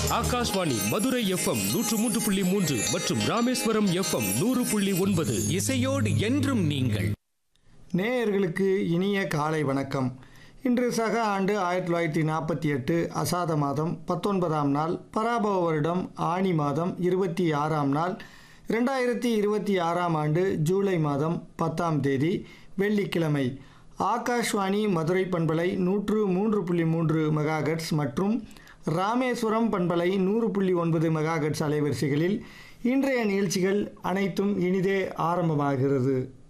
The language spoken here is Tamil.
ஆகாஷ்வாணி மதுரை எஃப்எம் நூற்று மூன்று புள்ளி மூன்று மற்றும் ராமேஸ்வரம் எஃப்எம் நூறு புள்ளி ஒன்பது இசையோடு என்றும் நீங்கள் நேயர்களுக்கு இனிய காலை வணக்கம் இன்று சக ஆண்டு ஆயிரத்தி தொள்ளாயிரத்தி நாற்பத்தி எட்டு அசாத மாதம் பத்தொன்பதாம் நாள் பராபவ வருடம் ஆணி மாதம் இருபத்தி ஆறாம் நாள் ரெண்டாயிரத்தி இருபத்தி ஆறாம் ஆண்டு ஜூலை மாதம் பத்தாம் தேதி வெள்ளிக்கிழமை ஆகாஷ்வாணி மதுரை பண்பலை நூற்று மூன்று புள்ளி மூன்று மெகாகட்ஸ் மற்றும் ராமேஸ்வரம் பண்பலை நூறு புள்ளி ஒன்பது மெகாகட்ஸ் அலைவரிசைகளில் இன்றைய நிகழ்ச்சிகள் அனைத்தும் இனிதே ஆரம்பமாகிறது